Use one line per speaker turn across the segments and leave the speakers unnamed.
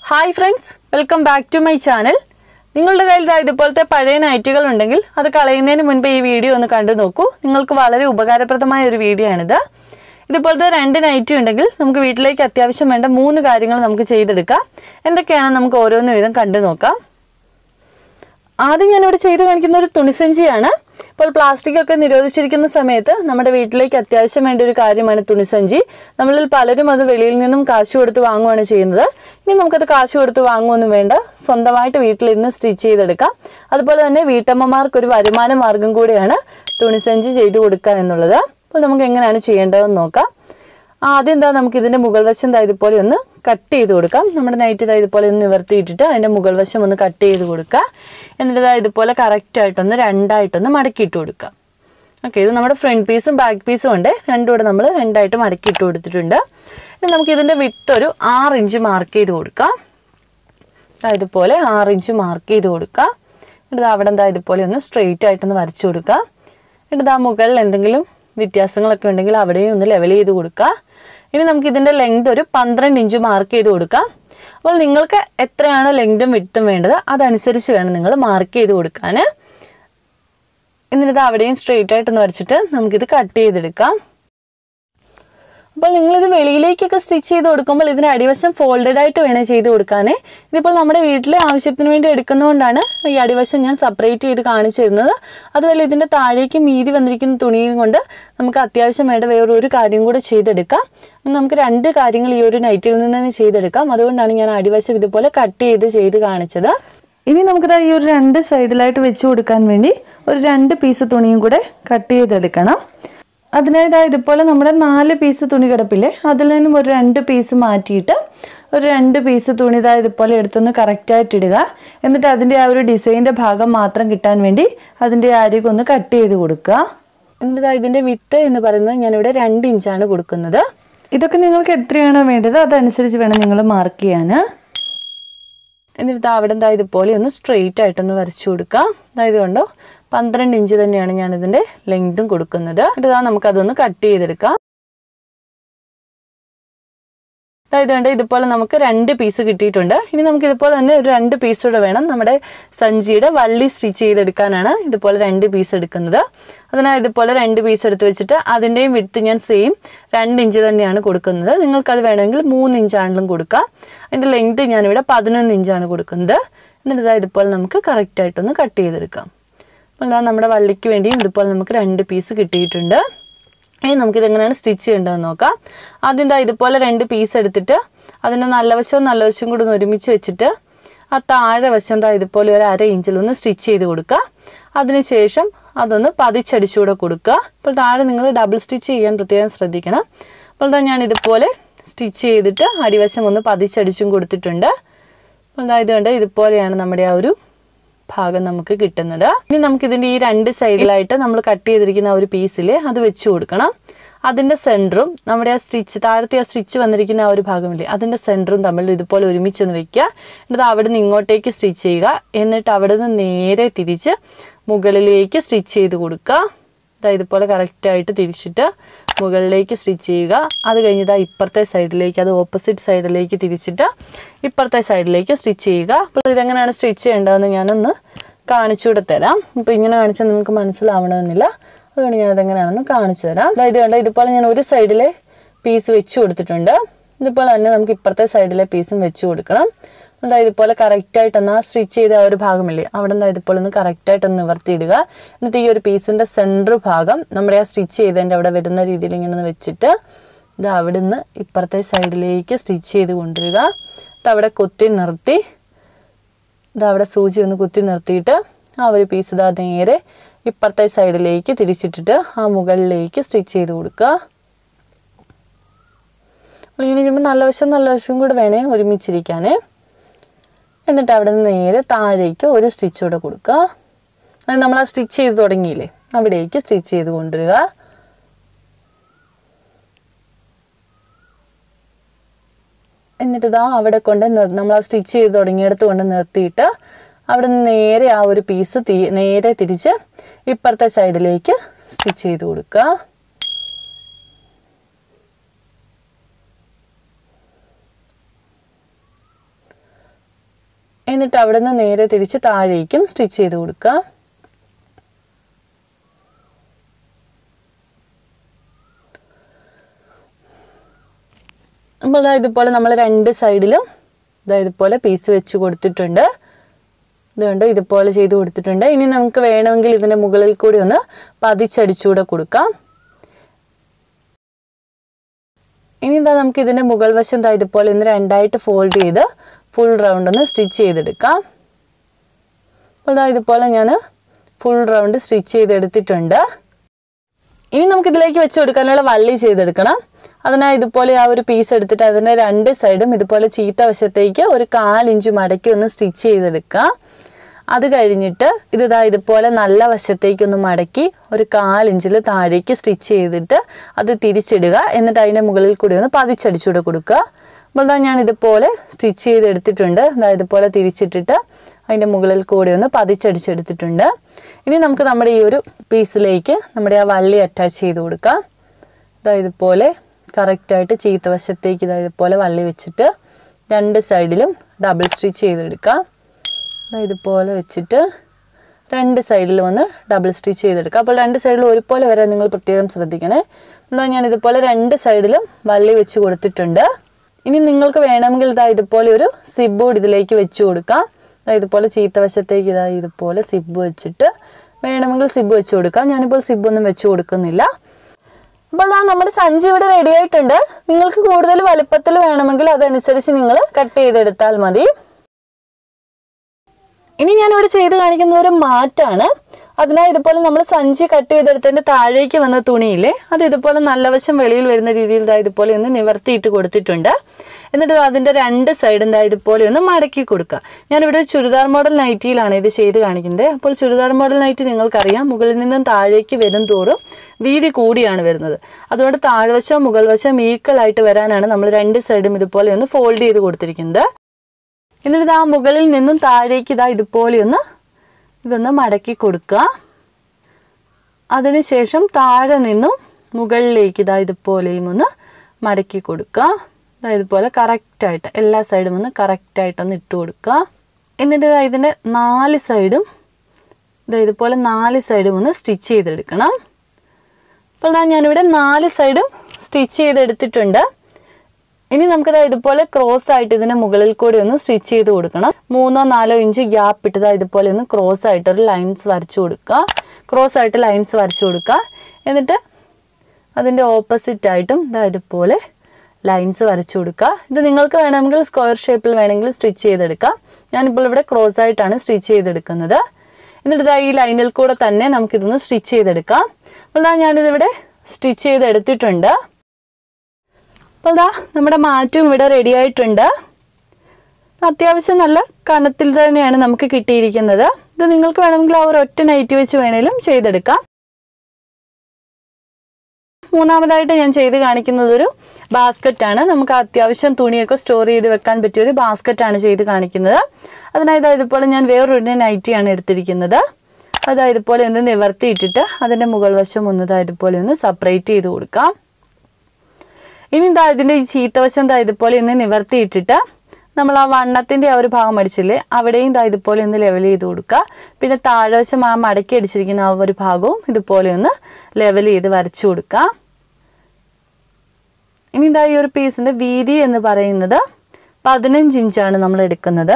hi friends welcome back to my channel നിങ്ങളുടെ കയ്യിൽ ദാ ഇതുപോലത്തെ പഴയ നൈറ്റുകൾ ഉണ്ടെങ്കിൽ അത് കളയുന്നതിന് മുൻപ് ഈ വീഡിയോ ഒന്ന് കണ്ടു നോക്കൂ നിങ്ങൾക്ക് വളരെ ഉപകാരപ്രദമായ ഒരു വീഡിയോ ആണിത് ഇതുപോലത്തെ രണ്ട് നൈറ്റി ഉണ്ടെങ്കിൽ നമുക്ക് വീട്ടിലേക്ക് അത്യാവശ്യം വേണ്ട മൂന്ന് കാര്യങ്ങൾ നമുക്ക് ചെയ്തെടുക്കാം എന്തൊക്കെയാണെന്ന് നമുക്ക് ഓരോന്ന് വീതം കണ്ടു നോക്കാം ആദ്യം ഞാനിവിടെ ചെയ്ത് കാണിക്കുന്ന ഒരു തുണിസഞ്ചിയാണ് ഇപ്പോൾ പ്ലാസ്റ്റിക് ഒക്കെ നിരോധിച്ചിരിക്കുന്ന സമയത്ത് നമ്മുടെ വീട്ടിലേക്ക് അത്യാവശ്യം വേണ്ട ഒരു കാര്യമാണ് തുണിസഞ്ചി നമ്മളിൽ പലരും അത് വെളിയിൽ നിന്നും കാശ് കൊടുത്ത് വാങ്ങുകയാണ് ചെയ്യുന്നത് ഇനി നമുക്കത് കാശ് കൊടുത്ത് വാങ്ങുമൊന്നും വേണ്ട സ്വന്തമായിട്ട് വീട്ടിലിരുന്ന് സ്റ്റിച്ച് ചെയ്തെടുക്കാം അതുപോലെ തന്നെ വീട്ടമ്മമാർക്ക് ഒരു വരുമാന മാർഗം കൂടിയാണ് തുണിസഞ്ചി ചെയ്തു കൊടുക്കുക എന്നുള്ളത് അപ്പോൾ നമുക്ക് എങ്ങനെയാണ് ചെയ്യേണ്ടതെന്ന് നോക്കാം ആദ്യം എന്താ നമുക്ക് ഇതിന്റെ മുകൾ വശം ദാ ഇതുപോലെ ഒന്ന് കട്ട് ചെയ്ത് കൊടുക്കാം നമ്മുടെ നൈറ്റ് ഇതാ ഇതുപോലെ ഒന്ന് നിവർത്തിയിട്ടിട്ട് അതിന്റെ മുകൾ വശം ഒന്ന് കട്ട് ചെയ്ത് കൊടുക്കുക എന്നിട്ട് ഇതാ ഇതുപോലെ കറക്റ്റ് ആയിട്ടൊന്ന് രണ്ടായിട്ടൊന്ന് മടക്കിയിട്ട് കൊടുക്കുക ഓക്കെ ഇത് നമ്മുടെ ഫ്രണ്ട് പീസും ബാക്ക് പീസും ഉണ്ട് രണ്ടും കൂടെ നമ്മൾ രണ്ടായിട്ട് മടക്കിയിട്ട് കൊടുത്തിട്ടുണ്ട് ഇനി നമുക്ക് ഇതിന്റെ വിട്ട് ഒരു ആറ് ഇഞ്ച് മാർക്ക് ചെയ്ത് കൊടുക്കാം ദാ ഇതുപോലെ ആറ് ഇഞ്ച് മാർക്ക് ചെയ്ത് കൊടുക്കുക എന്നിട്ട് അവിടെ എന്താ ഇതുപോലെ ഒന്ന് സ്ട്രെയിറ്റ് ആയിട്ടൊന്ന് വരച്ചു കൊടുക്കുക എന്നിട്ട് ആ മുകളിൽ എന്തെങ്കിലും വ്യത്യാസങ്ങളൊക്കെ ഉണ്ടെങ്കിൽ അവിടെയും ഒന്ന് ലെവൽ ചെയ്ത് കൊടുക്കുക ഇനി നമുക്ക് ഇതിന്റെ ലെങ്ത് ഒരു പന്ത്രണ്ട് ഇഞ്ച് മാർക്ക് ചെയ്ത് കൊടുക്കാം അപ്പോൾ നിങ്ങൾക്ക് എത്രയാണോ ലെങ്തും വിട്ടും വേണ്ടത് അതനുസരിച്ച് വേണം നിങ്ങൾ മാർക്ക് ചെയ്ത് കൊടുക്കാൻ എന്നിട്ട് ഇത് അവിടെയും സ്ട്രെയിറ്റ് ആയിട്ടൊന്ന് വരച്ചിട്ട് നമുക്കിത് കട്ട് ചെയ്തെടുക്കാം അപ്പോൾ നിങ്ങളിത് വെളിയിലേക്കൊക്കെ സ്റ്റിച്ച് ചെയ്ത് കൊടുക്കുമ്പോൾ ഇതിന് അടിവശം ഫോൾഡഡ് ആയിട്ട് വേണേൽ ചെയ്ത് കൊടുക്കാനേ ഇതിപ്പോൾ നമ്മുടെ വീട്ടിലെ ആവശ്യത്തിന് വേണ്ടി എടുക്കുന്നതുകൊണ്ടാണ് ഈ അടിവശം ഞാൻ സെപ്പറേറ്റ് ചെയ്ത് കാണിച്ചു തരുന്നത് അതുപോലെ ഇതിൻ്റെ താഴേക്ക് മീതി വന്നിരിക്കുന്ന തുണിയും കൊണ്ട് നമുക്ക് അത്യാവശ്യം വേണ്ട വേറൊരു കാര്യം കൂടെ ചെയ്തെടുക്കാം നമുക്ക് രണ്ട് കാര്യങ്ങൾ ഈ ഒരു നൈറ്റിൽ നിന്ന് തന്നെ ചെയ്തെടുക്കാം അതുകൊണ്ടാണ് ഞാൻ അടിവശം ഇതുപോലെ കട്ട് ചെയ്ത് ചെയ്ത് കാണിച്ചത് ഇനി നമുക്കിത് ഈ ഒരു രണ്ട് സൈഡിലായിട്ട് വെച്ച് കൊടുക്കാൻ വേണ്ടി ഒരു രണ്ട് പീസ് തുണിയും കൂടെ കട്ട് ചെയ്തെടുക്കണം അതിനായത് ഇതുപോലെ നമ്മുടെ നാല് പീസ് തുണി കിടപ്പില്ലേ അതിൽ നിന്നും ഒരു രണ്ട് പീസ് മാറ്റിയിട്ട് ഒരു രണ്ട് പീസ് തുണി ഇതാ ഇതുപോലെ എടുത്തൊന്ന് കറക്റ്റായിട്ട് ഇടുക എന്നിട്ട് അതിൻ്റെ ആ ഒരു ഡിസൈൻ്റെ ഭാഗം മാത്രം കിട്ടാൻ വേണ്ടി അതിൻ്റെ അരികെ ഒന്ന് കട്ട് ചെയ്ത് കൊടുക്കുക എന്നിട്ട് ദാ ഇതിൻ്റെ വിട്ട് എന്ന് പറയുന്നത് ഞാനിവിടെ രണ്ട് ഇഞ്ചാണ് കൊടുക്കുന്നത് ഇതൊക്കെ നിങ്ങൾക്ക് എത്രയാണോ വേണ്ടത് അതനുസരിച്ച് വേണം നിങ്ങൾ മാർക്ക് ചെയ്യാൻ എന്നിട്ട് ദാ അവിടെ എന്താ ഇതുപോലെ ഒന്ന് സ്ട്രെയിറ്റ് ആയിട്ടൊന്ന് വരച്ചു കൊടുക്കുക അതായത് കണ്ടോ പന്ത്രണ്ട് ഇഞ്ച് തന്നെയാണ് ഞാൻ ഇതിന്റെ ലെങ്തും കൊടുക്കുന്നത് എന്നിട്ട് ഇതാ നമുക്കതൊന്ന് കട്ട് ചെയ്തെടുക്കാം അതായത് കണ്ട് ഇതുപോലെ നമുക്ക് രണ്ട് പീസ് കിട്ടിയിട്ടുണ്ട് ഇനി നമുക്ക് ഇതുപോലെ തന്നെ ഒരു രണ്ട് പീസ് കൂടെ വേണം നമ്മുടെ സഞ്ചിയുടെ വള്ളി സ്റ്റിച്ച് ചെയ്തെടുക്കാനാണ് ഇതുപോലെ രണ്ട് പീസ് എടുക്കുന്നത് അതിനാൽ ഇതുപോലെ രണ്ട് പീസ് എടുത്ത് വെച്ചിട്ട് അതിൻ്റെയും വിട്ട് ഞാൻ സെയിം രണ്ട് ഇഞ്ച് തന്നെയാണ് കൊടുക്കുന്നത് നിങ്ങൾക്കത് വേണമെങ്കിൽ മൂന്ന് ഇഞ്ചാണെങ്കിലും കൊടുക്കാം അതിൻ്റെ ലെങ്ത് ഞാനിവിടെ പതിനൊന്ന് ഇഞ്ചാണ് കൊടുക്കുന്നത് എന്നിട്ട് ഇതാ ഇതുപോലെ നമുക്ക് കറക്റ്റായിട്ടൊന്ന് കട്ട് ചെയ്തെടുക്കാം അപ്പോൾ ഇതാ നമ്മുടെ വള്ളിക്ക് വേണ്ടിയും ഇതുപോലെ നമുക്ക് രണ്ട് പീസ് കിട്ടിയിട്ടുണ്ട് ഇനി നമുക്കിത് എങ്ങനെയാണ് സ്റ്റിച്ച് ചെയ്യേണ്ടതെന്ന് നോക്കാം ആദ്യം ഇതാ ഇതുപോലെ രണ്ട് പീസ് എടുത്തിട്ട് അതിൻ്റെ നല്ല വശവും നല്ല വശവും കൂടി ഒന്ന് ഒരുമിച്ച് വെച്ചിട്ട് ആ താഴെ വശം എന്താ ഇതുപോലെ ഒരു അര ഇഞ്ചിലൊന്ന് സ്റ്റിച്ച് ചെയ്ത് കൊടുക്കുക അതിനുശേഷം അതൊന്ന് പതിച്ചടിച്ചുകൂടെ കൊടുക്കുക അപ്പോൾ താഴെ നിങ്ങൾ ഡബിൾ സ്റ്റിച്ച് ചെയ്യാൻ പ്രത്യേകം ശ്രദ്ധിക്കണം അപ്പോൾ ഇതാ ഞാൻ ഇതുപോലെ സ്റ്റിച്ച് ചെയ്തിട്ട് അടിവശം ഒന്ന് പതിച്ചടിച്ചും കൊടുത്തിട്ടുണ്ട് അപ്പോൾ ഇതാ ഇത് കണ്ട് ഇതുപോലെയാണ് നമ്മുടെ ആ ഒരു ഭാഗം നമുക്ക് കിട്ടുന്നത് ഇനി നമുക്ക് ഇതിന്റെ ഈ രണ്ട് സൈഡിലായിട്ട് നമ്മൾ കട്ട് ചെയ്തിരിക്കുന്ന ആ ഒരു പീസിൽ അത് വെച്ച് കൊടുക്കണം അതിന്റെ സെന്ററും നമ്മുടെ ആ സ്റ്റിച്ച് താഴത്തെ ആ സ്റ്റിച്ച് വന്നിരിക്കുന്ന ആ ഒരു ഭാഗമില്ലേ അതിന്റെ സെന്ററും തമ്മിൽ ഇതുപോലെ ഒരുമിച്ചൊന്ന് വെക്കുക എന്നിട്ട് അവിടെ നിന്ന് ഇങ്ങോട്ടേക്ക് സ്റ്റിച്ച് ചെയ്യുക എന്നിട്ട് അവിടെ നിന്ന് നേരെ തിരിച്ച് മുകളിലേക്ക് സ്റ്റിച്ച് ചെയ്ത് കൊടുക്കുക ഇതാ ഇതുപോലെ കറക്റ്റായിട്ട് തിരിച്ചിട്ട് മുകളിലേക്ക് സ്റ്റിച്ച് ചെയ്യുക അത് കഴിഞ്ഞിട്ട് ഇപ്പുറത്തെ സൈഡിലേക്ക് അത് ഓപ്പോസിറ്റ് സൈഡിലേക്ക് തിരിച്ചിട്ട് ഇപ്പുറത്തെ സൈഡിലേക്ക് സ്റ്റിച്ച് ചെയ്യുക അപ്പോൾ ഇതെങ്ങനെയാണ് സ്റ്റിച്ച് ചെയ്യേണ്ടതെന്ന് ഞാനൊന്ന് കാണിച്ചു കൂടെ തരാം ഇപ്പോൾ ഇങ്ങനെ കാണിച്ചാൽ നിങ്ങൾക്ക് മനസ്സിലാവണമെന്നില്ല അതുകൊണ്ട് ഞാൻ അതെങ്ങനെയാണെന്ന് കാണിച്ചു തരാം അതായത് കണ്ട ഇതുപോലെ ഞാൻ ഒരു സൈഡിലെ പീസ് വെച്ച് കൊടുത്തിട്ടുണ്ട് ഇതുപോലെ തന്നെ നമുക്ക് ഇപ്പുറത്തെ സൈഡിലെ പീസും വെച്ച് കൊടുക്കണം അതായത് ഇതുപോലെ കറക്റ്റായിട്ട് ഒന്ന് സ്റ്റിച്ച് ചെയ്ത ആ ഒരു ഭാഗമില്ലേ അവിടെ നിന്ന് ഇതുപോലെ ഒന്ന് കറക്റ്റായിട്ട് ഒന്ന് നിവർത്തിയിടുക എന്നിട്ട് ഈ ഒരു പീസിൻ്റെ സെൻറ്റർ ഭാഗം നമ്മുടെ ആ സ്റ്റിച്ച് ചെയ്തതിൻ്റെ അവിടെ വരുന്ന രീതിയിൽ ഇങ്ങനെ ഒന്ന് വെച്ചിട്ട് ഇത് അവിടെ നിന്ന് ഇപ്പുറത്തെ സൈഡിലേക്ക് സ്റ്റിച്ച് ചെയ്ത് കൊണ്ടുവരിക എന്നിട്ട് അവിടെ കുത്തി നിർത്തി ഇത് അവിടെ സൂചി ഒന്ന് കുത്തി നിർത്തിയിട്ട് ആ ഒരു പീസ് ഇതാ നേരെ ഇപ്പുറത്തെ സൈഡിലേക്ക് തിരിച്ചിട്ടിട്ട് ആ മുകളിലേക്ക് സ്റ്റിച്ച് ചെയ്ത് കൊടുക്കുക ഇങ്ങനെ ചെയ്യുമ്പോൾ നല്ല വശം നല്ല വശവും കൂടെ വേണേ ഒരുമിച്ചിരിക്കാനേ എന്നിട്ട് അവിടെ നിന്ന് നേരെ താഴേക്ക് ഒരു സ്റ്റിച്ച് കൂടെ കൊടുക്കുക അത് നമ്മൾ ആ സ്റ്റിച്ച് ചെയ്ത് തുടങ്ങിയില്ലേ അവിടേക്ക് സ്റ്റിച്ച് ചെയ്ത് കൊണ്ടുവരിക എന്നിട്ട് ഇതാ അവിടെ കൊണ്ട് നമ്മൾ ആ സ്റ്റിച്ച് ചെയ്ത് തുടങ്ങിയിടത്ത് കൊണ്ട് നിർത്തിയിട്ട് അവിടെ നിന്ന് നേരെ ആ ഒരു പീസ് തീ നേരെ തിരിച്ച് ഇപ്പുറത്തെ സൈഡിലേക്ക് സ്റ്റിച്ച് ചെയ്ത് കൊടുക്കുക എന്നിട്ട് അവിടെ നിന്ന് നേരെ തിരിച്ച് താഴേക്കും സ്റ്റിച്ച് ചെയ്ത് കൊടുക്കുക അപ്പോൾ ഇതാ ഇതുപോലെ നമ്മൾ രണ്ട് സൈഡിലും ഇതാ ഇതുപോലെ പീസ് വെച്ച് കൊടുത്തിട്ടുണ്ട് ഇതുകൊണ്ട് ഇതുപോലെ ചെയ്ത് കൊടുത്തിട്ടുണ്ട് ഇനി നമുക്ക് വേണമെങ്കിൽ ഇതിൻ്റെ മുകളിൽ കൂടി ഒന്ന് പതിച്ചടിച്ചുകൂടെ കൊടുക്കാം ഇനി എന്താ നമുക്ക് ഇതിൻ്റെ മുകൾ വശം എന്താ ഇതുപോലെ ഒന്ന് രണ്ടായിട്ട് ഫോൾഡ് ചെയ്ത് ഫുൾ റൗണ്ട് ഒന്ന് സ്റ്റിച്ച് ചെയ്തെടുക്കാം അപ്പോൾ ദാ ഇതുപോലെ ഞാൻ ഫുൾ റൗണ്ട് സ്റ്റിച്ച് ചെയ്തെടുത്തിട്ടുണ്ട് ഇനി നമുക്ക് ഇതിലേക്ക് വെച്ച് കൊടുക്കാനുള്ള വള്ളി ചെയ്തെടുക്കണം അതിനായി ഇതുപോലെ ആ ഒരു പീസ് എടുത്തിട്ട് അതിൻ്റെ രണ്ട് സൈഡും ഇതുപോലെ ചീത്ത വശത്തേക്ക് ഒരു കാലിഞ്ച് മടക്കി ഒന്ന് സ്റ്റിച്ച് ചെയ്തെടുക്കുക അത് കഴിഞ്ഞിട്ട് ഇത് ഇതാ ഇതുപോലെ നല്ല വശത്തേക്ക് ഒന്ന് മടക്കി ഒരു കാലിഞ്ചിൽ താഴേക്ക് സ്റ്റിച്ച് ചെയ്തിട്ട് അത് തിരിച്ചിടുക എന്നിട്ട് അതിൻ്റെ മുകളിൽ കൂടി ഒന്ന് പതിച്ചടിച്ചുകൂടെ കൊടുക്കുക അപ്പോൾ ഇതാ ഞാൻ ഇതുപോലെ സ്റ്റിച്ച് ചെയ്തെടുത്തിട്ടുണ്ട് ഇതാ ഇതുപോലെ തിരിച്ചിട്ടിട്ട് അതിൻ്റെ മുകളിൽ കൂടി ഒന്ന് പതിച്ചടിച്ചെടുത്തിട്ടുണ്ട് ഇനി നമുക്ക് നമ്മുടെ ഈ ഒരു പീസിലേക്ക് നമ്മുടെ ആ വള്ളി അറ്റാച്ച് ചെയ്ത് കൊടുക്കാം ഇതാ ഇതുപോലെ കറക്റ്റായിട്ട് ചീത്ത വശത്തേക്ക് ഇതാ ഇതുപോലെ വള്ളി വെച്ചിട്ട് രണ്ട് സൈഡിലും ഡബിൾ സ്റ്റിച്ച് ചെയ്തെടുക്കാം ദാ ഇതുപോലെ വെച്ചിട്ട് രണ്ട് സൈഡിലും ഒന്ന് ഡബിൾ സ്റ്റിച്ച് ചെയ്തെടുക്കുക അപ്പോൾ രണ്ട് സൈഡിലും ഒരുപോലെ വരാൻ നിങ്ങൾ പ്രത്യേകം ശ്രദ്ധിക്കണേ എന്നാൽ ഞാൻ ഇതുപോലെ രണ്ട് സൈഡിലും വള്ളി വെച്ച് കൊടുത്തിട്ടുണ്ട് ഇനി നിങ്ങൾക്ക് വേണമെങ്കിൽ ഇതാ ഇതുപോലെ ഒരു സിബ് ഇതിലേക്ക് വെച്ച് കൊടുക്കാം ദാ ഇതുപോലെ ചീത്ത വശത്തേക്ക് ഇതാ ഇതുപോലെ സിബ് വെച്ചിട്ട് വേണമെങ്കിൽ സിബ് വെച്ച് കൊടുക്കാം ഞാനിപ്പോൾ സിബ് ഒന്നും വെച്ച് കൊടുക്കുന്നില്ല അപ്പോൾ ദാ നമ്മുടെ സഞ്ചി ഇവിടെ റെഡി ആയിട്ടുണ്ട് നിങ്ങൾക്ക് കൂടുതൽ വലുപ്പത്തിൽ വേണമെങ്കിൽ അതനുസരിച്ച് നിങ്ങൾ കട്ട് ചെയ്തെടുത്താൽ മതി ഇനി ഞാൻ ഇവിടെ ചെയ്ത് കാണിക്കുന്ന ഒരു മാറ്റാണ് അതിനായി ഇതുപോലെ നമ്മൾ സഞ്ചി കട്ട് ചെയ്തെടുത്തതിന്റെ താഴേക്ക് വന്ന തുണിയില്ലേ അത് ഇതുപോലെ നല്ല വശം വെളിയിൽ വരുന്ന രീതിയിൽ ദാ ഇതുപോലെ ഒന്ന് നിവർത്തിയിട്ട് കൊടുത്തിട്ടുണ്ട് എന്നിട്ട് ദാ അതിന്റെ രണ്ട് സൈഡും ദാ ഇതുപോലെ ഒന്ന് മടക്കി കൊടുക്കുക ഞാനിവിടെ ഒരു ചുരിദാർ മോഡൽ നൈറ്റിയിലാണ് ഇത് ചെയ്ത് കാണിക്കുന്നത് അപ്പോൾ ചുരിദാർ മോഡൽ നൈറ്റി നിങ്ങൾക്കറിയാം മുകളിൽ നിന്നും താഴേക്ക് വരും തോറും വീതി കൂടിയാണ് വരുന്നത് അതുകൊണ്ട് താഴ്വശം മുകൾ വശം ഈക്വൽ ആയിട്ട് വരാനാണ് നമ്മൾ രണ്ട് സൈഡും ഇതുപോലെ ഒന്ന് ഫോൾഡ് ചെയ്ത് കൊടുത്തിരിക്കുന്നത് എന്നിട്ട് ഇതാ മുകളിൽ നിന്നും താഴേക്ക് ഇതാ ഇതുപോലെ ഒന്ന് ഇതൊന്ന് മടക്കി കൊടുക്കുക അതിനുശേഷം താഴെ നിന്നും മുകളിലേക്ക് ഇതാ ഇതുപോലെയും ഒന്ന് മടക്കി കൊടുക്കുക ഇതാ ഇതുപോലെ കറക്റ്റായിട്ട് എല്ലാ സൈഡും ഒന്ന് കറക്റ്റായിട്ടൊന്ന് ഇട്ട് കൊടുക്കുക എന്നിട്ട് ഇതാ ഇതിൻ്റെ നാല് സൈഡും ഇതാ ഇതുപോലെ നാല് സൈഡും ഒന്ന് സ്റ്റിച്ച് ചെയ്തെടുക്കണം അപ്പോൾ ദാ ഞാനിവിടെ നാല് സൈഡും സ്റ്റിച്ച് ചെയ്തെടുത്തിട്ടുണ്ട് ഇനി നമുക്കിത് ഇതുപോലെ ക്രോസ് ആയിട്ട് ഇതിന് മുകളിൽ കൂടി ഒന്ന് സ്റ്റിച്ച് ചെയ്ത് കൊടുക്കണം മൂന്നോ നാലോ ഇഞ്ച് ഗ്യാപ്പ് ഇട്ടത് ഇതുപോലെ ഒന്ന് ക്രോസ് ആയിട്ട് ഒരു ലൈൻസ് വരച്ചു കൊടുക്കുക ക്രോസ് ആയിട്ട് ലൈൻസ് വരച്ചു കൊടുക്കുക എന്നിട്ട് അതിൻ്റെ ഓപ്പോസിറ്റ് ആയിട്ടും ഇതാ ഇതുപോലെ ലൈൻസ് വരച്ചു കൊടുക്കുക ഇത് നിങ്ങൾക്ക് വേണമെങ്കിൽ സ്ക്വയർ ഷേപ്പിൽ വേണമെങ്കിൽ സ്റ്റിച്ച് ചെയ്തെടുക്കാം ഞാനിപ്പോൾ ഇവിടെ ക്രോസ് ആയിട്ടാണ് സ്റ്റിച്ച് ചെയ്തെടുക്കുന്നത് എന്നിട്ട് ഇതാ ഈ ലൈനിൽ കൂടെ തന്നെ നമുക്കിതൊന്ന് സ്റ്റിച്ച് ചെയ്തെടുക്കാം അപ്പോൾ ഇതാ ഞാനിതിവിടെ സ്റ്റിച്ച് ചെയ്തെടുത്തിട്ടുണ്ട് അപ്പോൾ ഇതാ നമ്മുടെ മാറ്റും ഇവിടെ റെഡി ആയിട്ടുണ്ട് അത്യാവശ്യം നല്ല കനത്തിൽ തന്നെയാണ് നമുക്ക് കിട്ടിയിരിക്കുന്നത് ഇത് നിങ്ങൾക്ക് വേണമെങ്കിൽ ആ ഒരു ഒറ്റ നൈറ്റ് വെച്ച് വേണേലും ചെയ്തെടുക്കാം മൂന്നാമതായിട്ട് ഞാൻ ചെയ്ത് കാണിക്കുന്നത് ഒരു ബാസ്ക്കറ്റ് ആണ് നമുക്ക് അത്യാവശ്യം തുണിയൊക്കെ സ്റ്റോർ ചെയ്ത് വെക്കാൻ പറ്റിയ ഒരു ബാസ്ക്കറ്റ് ആണ് ചെയ്ത് കാണിക്കുന്നത് അതിനായത് ഇതുപോലെ ഞാൻ വേറൊരു നൈറ്റിയാണ് എടുത്തിരിക്കുന്നത് അതാ ഇതുപോലെ ഒന്ന് നിവർത്തിയിട്ടിട്ട് അതിൻ്റെ മുകൾ വശം ഒന്ന് ഇതുപോലെ ഒന്ന് സെപ്പറേറ്റ് ചെയ്ത് കൊടുക്കാം ഇനി ഇതാ ഇതിൻ്റെ ഈ ചീത്തവശം ഇതാ ഇതുപോലെ ഒന്ന് നിവർത്തിയിട്ടിട്ട് നമ്മൾ ആ വണ്ണത്തിൻ്റെ ആ ഒരു ഭാഗം അടിച്ചില്ലേ അവിടെയും ഇതാ ഇതുപോലെ ഒന്ന് ലെവൽ ചെയ്ത് കൊടുക്കുക പിന്നെ താഴ്വശം ആ മടക്കി അടിച്ചിരിക്കുന്ന ആ ഒരു ഭാഗവും ഇതുപോലെ ഒന്ന് ലെവൽ ചെയ്ത് വരച്ചു കൊടുക്കുക ഇനി ഇതാ ഈ ഒരു പീസിൻ്റെ വീതി എന്ന് പറയുന്നത് പതിനഞ്ച് ഇഞ്ചാണ് നമ്മൾ എടുക്കുന്നത്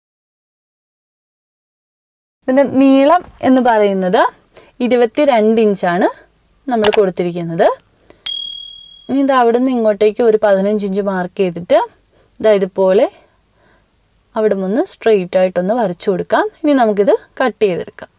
ഇതിൻ്റെ നീളം എന്ന് പറയുന്നത് ഇരുപത്തി രണ്ട് ഇഞ്ചാണ് നമ്മൾ കൊടുത്തിരിക്കുന്നത് ഇനി ഇത് അവിടെ നിന്ന് ഇങ്ങോട്ടേക്ക് ഒരു പതിനഞ്ച് ഇഞ്ച് മാർക്ക് ചെയ്തിട്ട് ഇതാ ഇതുപോലെ അവിടെ നിന്ന് സ്ട്രെയിറ്റ് ആയിട്ടൊന്ന് വരച്ചു കൊടുക്കാം ഇനി നമുക്കിത് കട്ട് ചെയ്തെടുക്കാം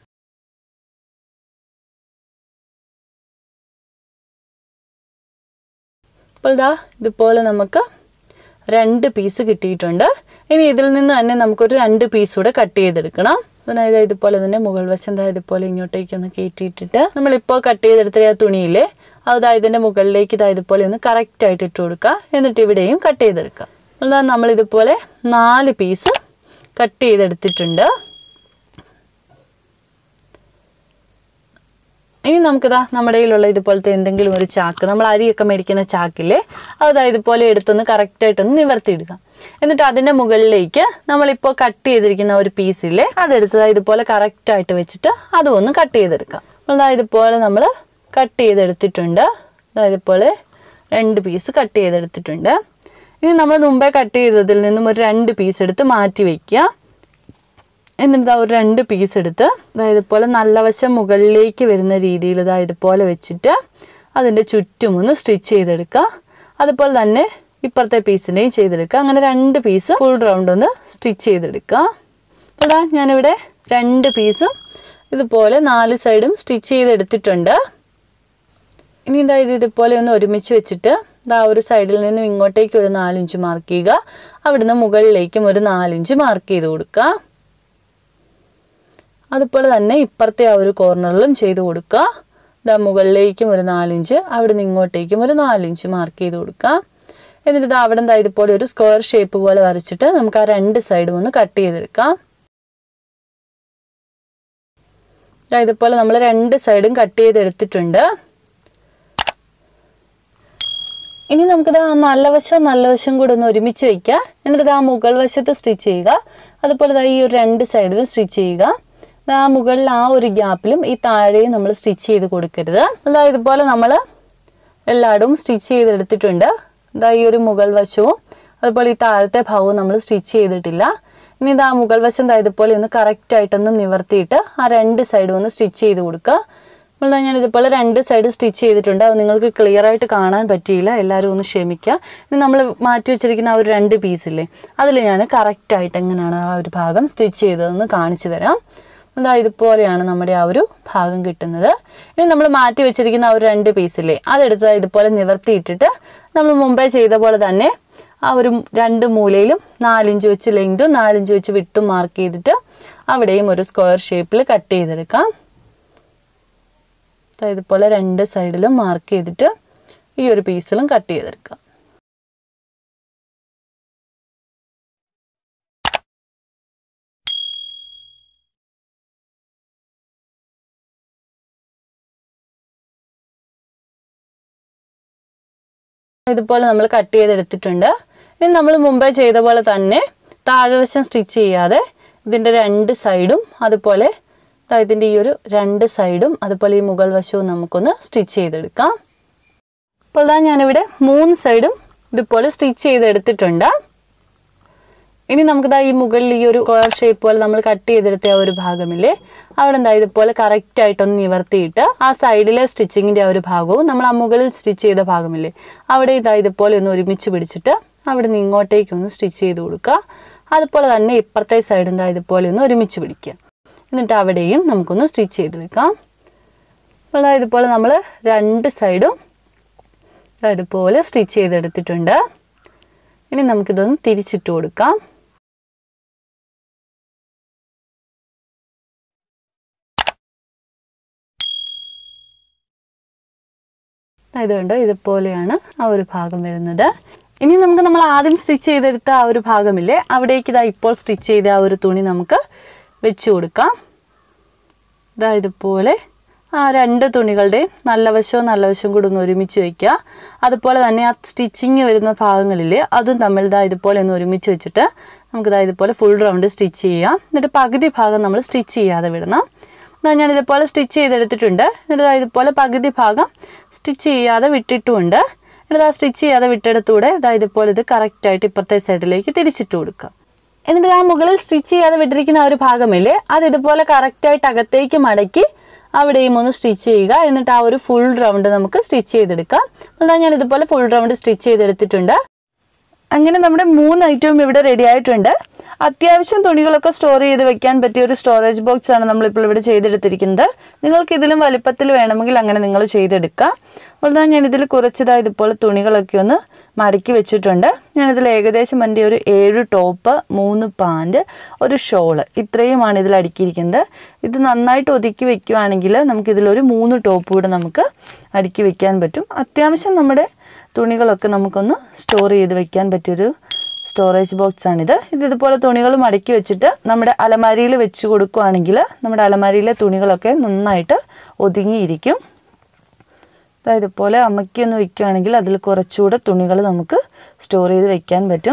അപ്പോൾ ഇതാ ഇതുപോലെ നമുക്ക് രണ്ട് പീസ് കിട്ടിയിട്ടുണ്ട് ഇനി ഇതിൽ നിന്ന് തന്നെ നമുക്കൊരു രണ്ട് പീസ് കൂടെ കട്ട് ചെയ്തെടുക്കണം അതായത് ഇതുപോലെ തന്നെ മുകൾ വശം ദാ ഇതുപോലെ ഇങ്ങോട്ടേക്ക് ഒന്ന് കയറ്റിയിട്ടിട്ട് നമ്മളിപ്പോൾ കട്ട് ചെയ്തെടുത്ത ആ തുണിയില്ലേ അതാ ഇതിൻ്റെ മുകളിലേക്ക് ഇതാ ഇതുപോലെ ഒന്ന് കറക്റ്റ് ആയിട്ട് ഇട്ട് കൊടുക്കുക എന്നിട്ട് ഇവിടെയും കട്ട് ചെയ്തെടുക്കുക അതാ നമ്മൾ ഇതുപോലെ നാല് പീസ് കട്ട് ചെയ്തെടുത്തിട്ടുണ്ട് ഇനി നമുക്കിതാ നമ്മുടെ കയ്യിലുള്ള ഇതുപോലത്തെ എന്തെങ്കിലും ഒരു ചാക്ക് നമ്മൾ അരിയൊക്കെ മേടിക്കുന്ന ചാക്കില്ലേ അതാ ഇതുപോലെ എടുത്തൊന്ന് കറക്റ്റായിട്ടൊന്ന് നിവർത്തിയിടുക എന്നിട്ട് അതിൻ്റെ മുകളിലേക്ക് നമ്മളിപ്പോൾ കട്ട് ചെയ്തിരിക്കുന്ന ഒരു പീസില്ലേ അതെടുത്ത് ഇതുപോലെ കറക്റ്റായിട്ട് വെച്ചിട്ട് അതും ഒന്ന് കട്ട് ചെയ്തെടുക്കാം അപ്പോൾ ദാ ഇതുപോലെ നമ്മൾ കട്ട് ചെയ്തെടുത്തിട്ടുണ്ട് ദാ ഇതുപോലെ രണ്ട് പീസ് കട്ട് ചെയ്തെടുത്തിട്ടുണ്ട് ഇനി നമ്മൾ മുമ്പേ കട്ട് ചെയ്തതിൽ നിന്നും ഒരു രണ്ട് പീസ് എടുത്ത് മാറ്റി വയ്ക്കുക എന്നിട്ട് ദാ ഒരു രണ്ട് പീസ് എടുത്ത് അതായത് ഇതുപോലെ നല്ല വശം മുകളിലേക്ക് വരുന്ന രീതിയിൽ ഇതാ ഇതുപോലെ വെച്ചിട്ട് അതിൻ്റെ ചുറ്റും ഒന്ന് സ്റ്റിച്ച് ചെയ്തെടുക്കുക അതുപോലെ തന്നെ ഇപ്പുറത്തെ പീസിൻ്റെയും ചെയ്തെടുക്കുക അങ്ങനെ രണ്ട് പീസ് ഫുൾ റൗണ്ട് ഒന്ന് സ്റ്റിച്ച് ചെയ്തെടുക്കുക അപ്പോൾ ദാ ഞാനിവിടെ രണ്ട് പീസും ഇതുപോലെ നാല് സൈഡും സ്റ്റിച്ച് ചെയ്തെടുത്തിട്ടുണ്ട് ഇനി ഇതാ ഇത് ഇതുപോലെ ഒന്ന് ഒരുമിച്ച് വെച്ചിട്ട് ഇതാ ഒരു സൈഡിൽ നിന്നും ഇങ്ങോട്ടേക്ക് ഒരു നാലിഞ്ച് മാർക്ക് ചെയ്യുക അവിടുന്ന് മുകളിലേക്കും ഒരു നാലിഞ്ച് മാർക്ക് ചെയ്ത് കൊടുക്കുക അതുപോലെ തന്നെ ഇപ്പുറത്തെ ആ ഒരു കോർണറിലും ചെയ്ത് കൊടുക്കുക ഇതാ മുകളിലേക്കും ഒരു നാലിഞ്ച് അവിടുന്ന് ഇങ്ങോട്ടേക്കും ഒരു നാലിഞ്ച് മാർക്ക് ചെയ്ത് കൊടുക്കുക എന്നിട്ട് ഇത് അവിടെ നിന്ന് ഇതുപോലെ ഒരു സ്ക്വയർ ഷേപ്പ് പോലെ വരച്ചിട്ട് നമുക്ക് ആ രണ്ട് സൈഡും ഒന്ന് കട്ട് ചെയ്തെടുക്കാം ദാ ഇതുപോലെ നമ്മൾ രണ്ട് സൈഡും കട്ട് ചെയ്തെടുത്തിട്ടുണ്ട് ഇനി നമുക്കിത് ആ നല്ല വശം നല്ല വശം കൂടെ ഒന്ന് ഒരുമിച്ച് വയ്ക്കുക എന്നിട്ട് ആ മുകൾ വശത്ത് സ്റ്റിച്ച് ചെയ്യുക അതുപോലെ ദാ ഈ ഒരു രണ്ട് സൈഡിലും സ്റ്റിച്ച് ചെയ്യുക ദാ ആ മുകളിൽ ആ ഒരു ഗ്യാപ്പിലും ഈ താഴെയും നമ്മൾ സ്റ്റിച്ച് ചെയ്ത് കൊടുക്കരുത് അതാ ഇതുപോലെ നമ്മൾ എല്ലായിടവും സ്റ്റിച്ച് ചെയ്തെടുത്തിട്ടുണ്ട് ഇതാ ഈ ഒരു മുകൾ വശവും അതുപോലെ ഈ താഴത്തെ ഭാഗവും നമ്മൾ സ്റ്റിച്ച് ചെയ്തിട്ടില്ല ഇനി ഇത് ആ മുകൾ വശം ദാ ഇതുപോലെ ഒന്ന് കറക്റ്റ് ആയിട്ടൊന്ന് നിവർത്തിയിട്ട് ആ രണ്ട് സൈഡും ഒന്ന് സ്റ്റിച്ച് ചെയ്ത് കൊടുക്കുക അപ്പോൾ ഞാൻ ഇതുപോലെ രണ്ട് സൈഡ് സ്റ്റിച്ച് ചെയ്തിട്ടുണ്ട് അത് നിങ്ങൾക്ക് ക്ലിയർ ആയിട്ട് കാണാൻ പറ്റിയില്ല എല്ലാവരും ഒന്ന് ക്ഷമിക്കുക ഇനി നമ്മൾ മാറ്റി വെച്ചിരിക്കുന്ന ആ ഒരു രണ്ട് പീസില്ലേ അതിൽ ഞാൻ കറക്റ്റ് ആയിട്ട് എങ്ങനെയാണ് ആ ഒരു ഭാഗം സ്റ്റിച്ച് ചെയ്തതെന്ന് കാണിച്ചു തരാം അതാ ഇതുപോലെയാണ് നമ്മുടെ ആ ഒരു ഭാഗം കിട്ടുന്നത് ഇനി നമ്മൾ മാറ്റി വെച്ചിരിക്കുന്ന ആ ഒരു രണ്ട് പീസില്ലേ അതെടുത്ത് ഇതുപോലെ നിവർത്തിയിട്ടിട്ട് നമ്മൾ മുമ്പേ ചെയ്ത പോലെ തന്നെ ആ ഒരു രണ്ട് മൂലയിലും നാലിഞ്ച് വെച്ച് ലെങ്തും നാലിഞ്ച് വെച്ച് വിട്ടും മാർക്ക് ചെയ്തിട്ട് അവിടെയും ഒരു സ്ക്വയർ ഷേപ്പിൽ കട്ട് ചെയ്തെടുക്കാം ദാ ഇതുപോലെ രണ്ട് സൈഡിലും മാർക്ക് ചെയ്തിട്ട് ഈ ഒരു പീസിലും കട്ട് ചെയ്തെടുക്കാം ഇതുപോലെ നമ്മൾ കട്ട് ചെയ്തെടുത്തിട്ടുണ്ട് ഇനി നമ്മൾ മുമ്പേ ചെയ്ത പോലെ തന്നെ താഴ്വശം സ്റ്റിച്ച് ചെയ്യാതെ ഇതിൻ്റെ രണ്ട് സൈഡും അതുപോലെ ദാ ഇതിൻ്റെ ഈ ഒരു രണ്ട് സൈഡും അതുപോലെ ഈ മുകൾ വശവും നമുക്കൊന്ന് സ്റ്റിച്ച് ചെയ്തെടുക്കാം അപ്പോൾ ഇതാ ഞാനിവിടെ മൂന്ന് സൈഡും ഇതുപോലെ സ്റ്റിച്ച് ചെയ്തെടുത്തിട്ടുണ്ട് ഇനി നമുക്കിതാ ഈ മുകളിൽ ഈ ഒരു സ്ക്വയർ ഷേപ്പ് പോലെ നമ്മൾ കട്ട് ചെയ്തെടുത്ത ആ ഒരു ഭാഗമില്ലേ അവിടെ എന്താ ഇതുപോലെ കറക്റ്റ് ആയിട്ടൊന്ന് നിവർത്തിയിട്ട് ആ സൈഡിലെ സ്റ്റിച്ചിങ്ങിന്റെ ആ ഒരു ഭാഗവും നമ്മൾ ആ മുകളിൽ സ്റ്റിച്ച് ചെയ്ത ഭാഗമില്ലേ അവിടെ ഇതാ ഇതുപോലെ ഒന്ന് ഒരുമിച്ച് പിടിച്ചിട്ട് അവിടെ നിന്ന് ഇങ്ങോട്ടേക്ക് ഒന്ന് സ്റ്റിച്ച് ചെയ്ത് കൊടുക്കുക അതുപോലെ തന്നെ ഇപ്പുറത്തെ സൈഡ് എന്താ ഇതുപോലെ ഒന്ന് ഒരുമിച്ച് പിടിക്കുക എന്നിട്ട് അവിടെയും നമുക്കൊന്ന് സ്റ്റിച്ച് ചെയ്തെടുക്കാം അപ്പോൾ ദാ ഇതുപോലെ നമ്മൾ രണ്ട് സൈഡും ദാ ഇതുപോലെ സ്റ്റിച്ച് ചെയ്തെടുത്തിട്ടുണ്ട് ഇനി നമുക്കിതൊന്ന് തിരിച്ചിട്ട് കൊടുക്കാം ഇതുകൊണ്ട് ഇതുപോലെയാണ് ആ ഒരു ഭാഗം വരുന്നത് ഇനി നമുക്ക് നമ്മൾ ആദ്യം സ്റ്റിച്ച് ചെയ്തെടുത്ത ആ ഒരു ഭാഗമില്ലേ അവിടേക്ക് ഇതാ ഇപ്പോൾ സ്റ്റിച്ച് ചെയ്ത ആ ഒരു തുണി നമുക്ക് വെച്ച് കൊടുക്കാം ഇതാ ഇതുപോലെ ആ രണ്ട് തുണികളുടെയും നല്ല വശവും നല്ല വശവും കൂടി ഒന്ന് ഒരുമിച്ച് വയ്ക്കുക അതുപോലെ തന്നെ ആ സ്റ്റിച്ചിങ് വരുന്ന ഭാഗങ്ങളില്ലേ അതും തമ്മിൽ ഇതാ ഇതുപോലെ ഒന്ന് ഒരുമിച്ച് വെച്ചിട്ട് നമുക്കിതാ ഇതുപോലെ ഫുൾ റൗണ്ട് സ്റ്റിച്ച് ചെയ്യാം എന്നിട്ട് പകുതി ഭാഗം നമ്മൾ സ്റ്റിച്ച് ചെയ്യാതെ വിടണം എന്നാൽ ഞാൻ ഇതുപോലെ സ്റ്റിച്ച് ചെയ്തെടുത്തിട്ടുണ്ട് എന്നിട്ട് ദാ ഇതുപോലെ പകുതി ഭാഗം സ്റ്റിച്ച് ചെയ്യാതെ വിട്ടിട്ടുമുണ്ട് എന്നിട്ട് ആ സ്റ്റിച്ച് ചെയ്യാതെ വിട്ടെടുത്തൂടെ ഇതാ ഇതുപോലെ ഇത് കറക്റ്റായിട്ട് ഇപ്പുറത്തെ സൈഡിലേക്ക് തിരിച്ചിട്ട് കൊടുക്കാം എന്നിട്ട് ആ മുകളിൽ സ്റ്റിച്ച് ചെയ്യാതെ വിട്ടിരിക്കുന്ന ആ ഒരു ഭാഗമില്ലേ അത് ഇതുപോലെ കറക്റ്റായിട്ട് അകത്തേക്ക് മടക്കി അവിടെയും ഒന്ന് സ്റ്റിച്ച് ചെയ്യുക എന്നിട്ട് ആ ഒരു ഫുൾ റൗണ്ട് നമുക്ക് സ്റ്റിച്ച് ചെയ്തെടുക്കാം എന്നാൽ ഞാൻ ഇതുപോലെ ഫുൾ റൗണ്ട് സ്റ്റിച്ച് ചെയ്തെടുത്തിട്ടുണ്ട് അങ്ങനെ നമ്മുടെ മൂന്ന് ഐറ്റവും ഇവിടെ റെഡി ആയിട്ടുണ്ട് അത്യാവശ്യം തുണികളൊക്കെ സ്റ്റോർ ചെയ്ത് വെക്കാൻ പറ്റിയ ഒരു സ്റ്റോറേജ് ബോക്സ് ആണ് നമ്മളിപ്പോൾ ഇവിടെ ചെയ്തെടുത്തിരിക്കുന്നത് നിങ്ങൾക്ക് ഇതിലും വലിപ്പത്തിൽ വേണമെങ്കിൽ അങ്ങനെ നിങ്ങൾ ചെയ്തെടുക്കാം അപ്പോൾ ദാ ഞാൻ ഇതിൽ കുറച്ചതാ ഇതുപോലെ തുണികളൊക്കെ ഒന്ന് മടക്കി വെച്ചിട്ടുണ്ട് ഞാനിതിൽ ഏകദേശം എൻ്റെ ഒരു ഏഴ് ടോപ്പ് മൂന്ന് പാൻറ് ഒരു ഷോള് ഇത്രയുമാണ് ഇതിൽ അടുക്കിയിരിക്കുന്നത് ഇത് നന്നായിട്ട് ഒതുക്കി വെക്കുകയാണെങ്കിൽ നമുക്കിതിലൊരു മൂന്ന് ടോപ്പ് കൂടെ നമുക്ക് അടുക്കി വെക്കാൻ പറ്റും അത്യാവശ്യം നമ്മുടെ തുണികളൊക്കെ നമുക്കൊന്ന് സ്റ്റോർ ചെയ്ത് വെക്കാൻ പറ്റിയൊരു സ്റ്റോറേജ് ബോക്സ് ആണിത് ഇത് ഇതുപോലെ തുണികൾ മടക്കി വെച്ചിട്ട് നമ്മുടെ അലമാരിയിൽ വെച്ച് കൊടുക്കുകയാണെങ്കിൽ നമ്മുടെ അലമാരിയിലെ തുണികളൊക്കെ നന്നായിട്ട് ഒതുങ്ങിയിരിക്കും ദാ ഇതുപോലെ അമ്മയ്ക്കൊന്ന് വെക്കുകയാണെങ്കിൽ അതിൽ കുറച്ചുകൂടെ തുണികൾ നമുക്ക് സ്റ്റോർ ചെയ്ത് വെക്കാൻ പറ്റും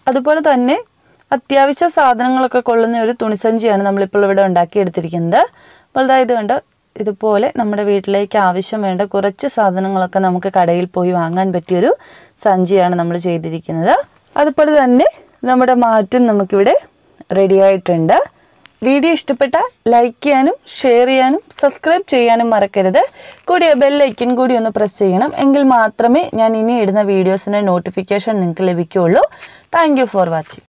അതുപോലെ തന്നെ അത്യാവശ്യ സാധനങ്ങളൊക്കെ കൊള്ളുന്ന ഒരു തുണിസഞ്ചിയാണ് നമ്മളിപ്പോൾ ഇവിടെ ഉണ്ടാക്കിയെടുത്തിരിക്കുന്നത് അപ്പോൾ ദാ ഇത് കണ്ട് ഇതുപോലെ നമ്മുടെ വീട്ടിലേക്ക് ആവശ്യം വേണ്ട കുറച്ച് സാധനങ്ങളൊക്കെ നമുക്ക് കടയിൽ പോയി വാങ്ങാൻ പറ്റിയൊരു സഞ്ചിയാണ് നമ്മൾ ചെയ്തിരിക്കുന്നത് അതുപോലെ തന്നെ നമ്മുടെ മാറ്റും നമുക്കിവിടെ റെഡി ആയിട്ടുണ്ട് വീഡിയോ ഇഷ്ടപ്പെട്ട ലൈക്ക് ചെയ്യാനും ഷെയർ ചെയ്യാനും സബ്സ്ക്രൈബ് ചെയ്യാനും മറക്കരുത് കൂടിയ ബെല്ലൈക്കൻ കൂടി ഒന്ന് പ്രസ് ചെയ്യണം എങ്കിൽ മാത്രമേ ഞാൻ ഇനി ഇടുന്ന വീഡിയോസിൻ്റെ നോട്ടിഫിക്കേഷൻ നിങ്ങൾക്ക് ലഭിക്കുകയുള്ളൂ താങ്ക് ഫോർ വാച്ചിങ്